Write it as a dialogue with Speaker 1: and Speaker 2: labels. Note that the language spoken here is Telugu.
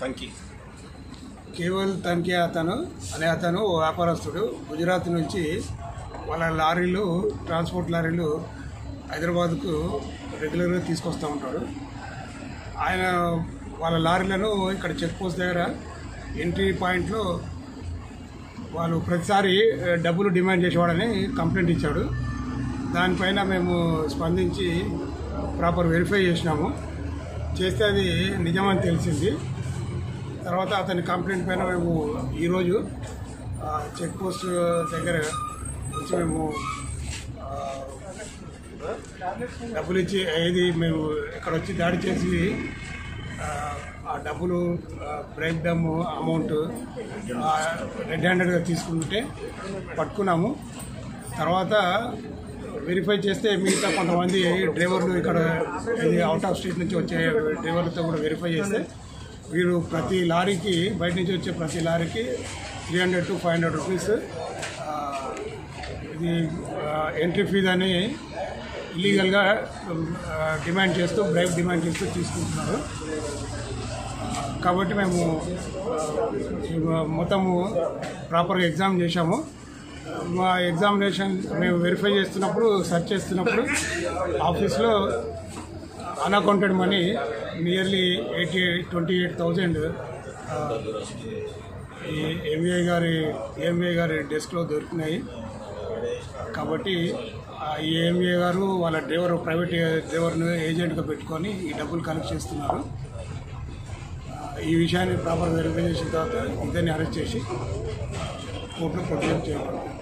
Speaker 1: తంకి
Speaker 2: కేవల్ తనిఖీ అతను అనే అతను ఓ వ్యాపారస్తుడు గుజరాత్ నుంచి వాళ్ళ లారీలు ట్రాన్స్పోర్ట్ లారీలు హైదరాబాద్కు రెగ్యులర్గా తీసుకొస్తూ ఉంటాడు ఆయన వాళ్ళ లారీలను ఇక్కడ చెక్ పోస్ట్ దగ్గర ఎంట్రీ పాయింట్లో వాళ్ళు ప్రతిసారి ఆ, డబ్బులు డిమాండ్ చేసేవాడని కంప్లైంట్ ఇచ్చాడు దానిపైన మేము స్పందించి ప్రాపర్ వెరిఫై చేసినాము చేస్తే అది నిజమని తెలిసింది తర్వాత అతని కంప్లైంట్ పైన మేము ఈరోజు ఆ, చెక్ పోస్ట్ దగ్గర వచ్చి మేము ఆ, డబ్బులు ఇచ్చి ఏది మేము ఇక్కడ వచ్చి దాడి చేసి ఆ, ఆ డబ్బులు బ్రేక్ డమ్ అమౌంట్ రెడ్ హ్యాండెడ్గా తీసుకుంటే పట్టుకున్నాము తర్వాత వెరిఫై చేస్తే మిగతా కొంతమంది డ్రైవర్లు ఇక్కడ ఇది అవుట్ ఆఫ్ స్టేట్ నుంచి వచ్చే డ్రైవర్లతో కూడా వెరిఫై చేస్తే వీరు ప్రతి లారీకి బయట నుంచి వచ్చే ప్రతి లారీకి three hundred to five hundred rupees ఆ, ఇది ఎంట్రీ ఫీజ్ అని ఇల్లీగల్గా డిమాండ్ చేస్తూ బ్రైక్ డిమాండ్ చేస్తూ తీసుకుంటున్నారు కాబట్టి మేము ఆ, మొత్తము ప్రాపర్గా ఎగ్జామ్ చేశాము మా ఎగ్జామినేషన్ మేము వెరిఫై చేస్తున్నప్పుడు సెర్చ్ చేస్తున్నప్పుడు ఆఫీస్లో unaccounted money nearly eighty twenty eight thousand ఈ ఎంబీఐ గారి ఎంబీఐ గారి డెస్క్లో దొరికినాయి కాబట్టి ఆ ఏఎంఏ గారు వాళ్ళ డ్రైవర్ ప్రైవేట్ డ్రైవర్ను ఏజెంట్గా పెట్టుకొని ఈ డబ్బులు కలెక్ట్ చేస్తున్నారు ఈ విషయాన్ని ప్రాపర్ వెరిఫై చేసిన తర్వాత ఇద్దరిని అరెస్ట్ చేసి కోర్టులో ప్రొడ్యూస్ చేయడం